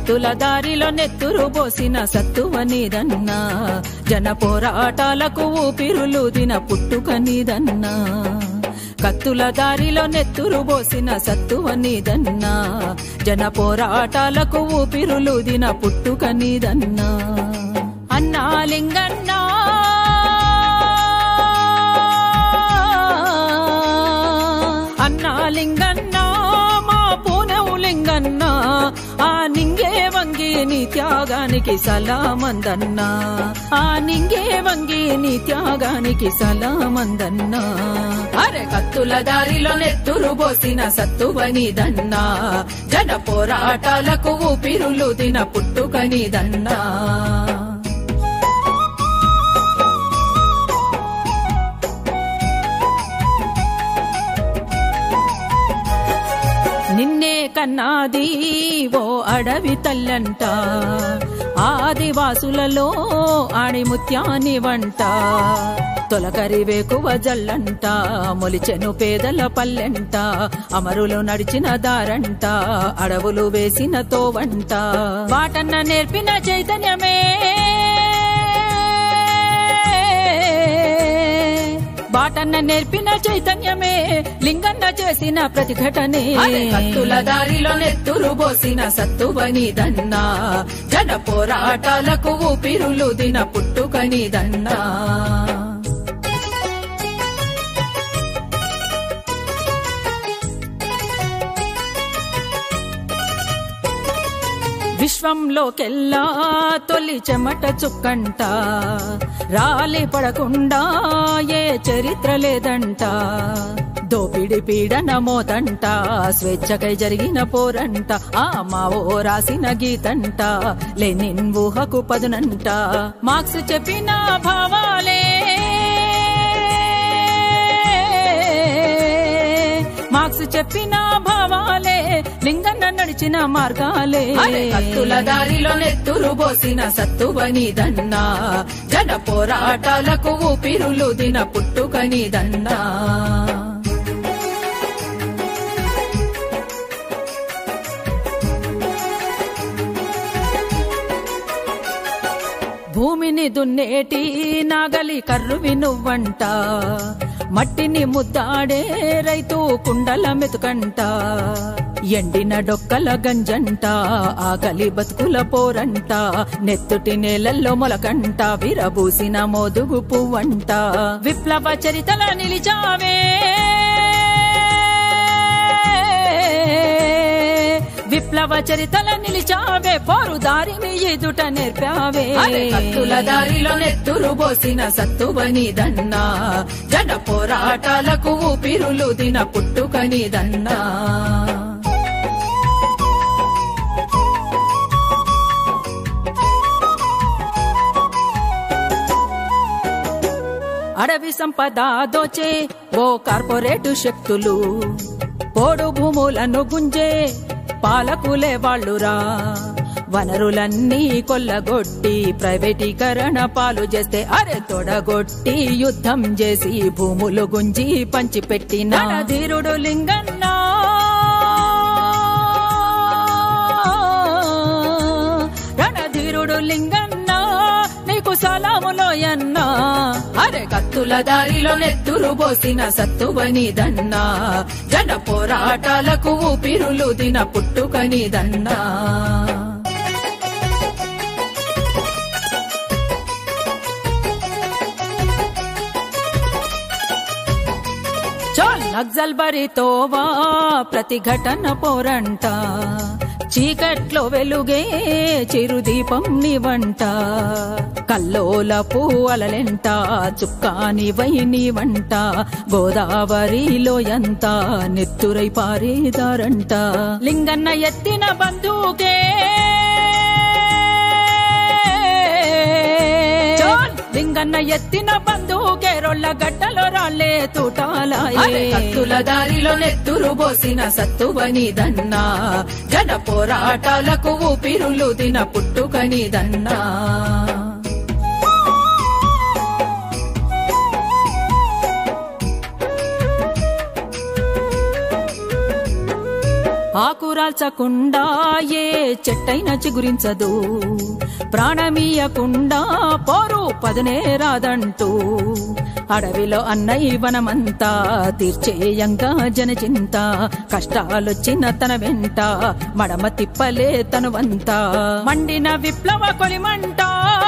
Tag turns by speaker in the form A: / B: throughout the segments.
A: కత్తుల దారిలో నెత్తురు పోసిన సత్తువ నీదన్నా జన పోరాటాలకు ఊపిరులుదిన పుట్టుక నీదన్నా కత్తుల దారిలో నెత్తురు పోసిన సత్తువ నీదన్నా జన పోరాటాలకు ఊపిరులుదిన పుట్టుక నీదన్నా అన్నా లింగన్నా అన్నా లింగన్నా మా పూనవు లింగన్నా ఆ నింగే వంగి నీ త్యాగానికి సలామందన్నా ఆ నింగే వంగి నీ త్యాగానికి సలామందన్నా అరే కత్తుల దారిలో నెత్తురు పోసిన సత్తువనిదన్నా జన పోరాటాలకు ఊపిరులు దిన పుట్టుకనిదన్నా నిన్నే కన్నాది ఓ అడవి తల్లంట ఆదివాసులలో ఆణిముత్యాని వంట తొలకరి వేకువ జల్లంట మొలిచెను పేదల పల్లెంట అమరులు నడిచిన దారంట అడవులు వేసిన తోవంట వాటన్న నేర్పిన చైతన్యమే బాటన్న నేర్పిన చైతన్యమే లింగన్న చేసిన ప్రతిఘటనే కత్తుల దారిలో నెత్తురు పోసిన సత్తువనిదన్నా జన పోరాటాలకు ఊపిరులు దిన పుట్టుకనిదన్నా విశ్వంలోకెల్లా తొలి చెమట చుక్కంట రాలి పడకుండా ఏ చరిత్ర లేదంట దోపిడి పీడన మోతంట స్వేచ్ఛకై జరిగిన పోరంట ఆ మావో రాసిన గీతంట లెనిన్ ఊహకు పదునంట మార్క్స్ చెప్పిన భావాలే మార్క్స్ చెప్పిన భావాలే లింగన్న నడిచిన మార్గాలే కత్తుల దారిలో నెత్తురు పోసిన సత్తువనిదన్నా జన పోరాటాలకు ఊపిరులు దిన పుట్టుకనిదన్నా భూమిని దున్నేటి నాగలి కర్రువి నువ్వంట మట్టిని ముద్దాడే రైతు కుండల మెతుకంట ఎండిన డొక్కల గంజంట ఆకలి బతుకుల పోరంట నెత్తుటి నేలల్లో మొలకంట విరబూసిన మోదుగు పువ్వంట విప్లవ చరితల నిలిచావే విప్లవ చరితల నిలిచావే పోరు దారిని ఎదుట నేర్పావే కత్తుల దారిలో నెత్తురు పోసిన సత్తువనిదన్నా జన పోరాటాలకు ఊపిరులు దిన పుట్టుకనిదన్నా అడవి సంపద దోచే ఓ కార్పొరేటు శక్తులు పోడు భూములను గుంజే పాలకులే వాళ్ళురా వనరులన్నీ కొల్లగొట్టి ప్రైవేటీకరణ పాలు చేస్తే అరే తొడగొట్టి యుద్ధం చేసి భూములు గుంజి పంచిపెట్టిన ధీరుడు లింగన్నా రణధీరుడు లింగన్నా నీకు సలాములోయన్నా అరే కత్తుల దారిలో నెత్తురు పోసిన సత్తువనిదన్నా జన పోరాటాలకు ఊపిరులు దిన పుట్టుకనిదన్నా చాల్ నక్సల్ బరితోవా ప్రతిఘటన పోరంట చీకట్లో వెలుగే చిరుదీపం నివంట కల్లోల పూవలలెంట చుక్కాని వైని వంట గోదావరిలో ఎంత నెత్తురై పారేదారంట లింగన్న ఎత్తిన బంధుకే లింగన్న ఎత్తిన బంధుకే రొళ్ళ గడ్డలో రాళ్ళే తూటాలాయే కత్తుల దారిలో నెత్తురు పోసిన సత్తువనిదన్నా జన పోరాటాలకు ఊపిరులు దిన పుట్టుకనిదన్నా ఆకురాల్చకుండా ఏ చెట్టైన చిగురించదు ప్రాణమీయకుండా పోరు పదునే రాదంటూ అడవిలో అన్నయ్య వనమంతా తీర్చేయంగా జనచింత కష్టాలొచ్చిన తన వెంట మడమ తిప్పలే తనువంతా మండిన విప్లవ కొలిమంట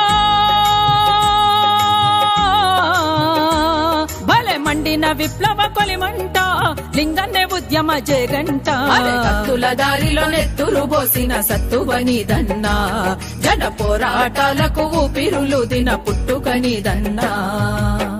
A: భలే మండిన విప్లవ కొలిమంట లింగన్నే ఉద్యమ జయగంట కత్తుల దారిలో నెత్తురు పోసిన సత్తువనిదన్నా జన పోరాటాలకు ఊపిరులు దిన పుట్టుకనిదన్నా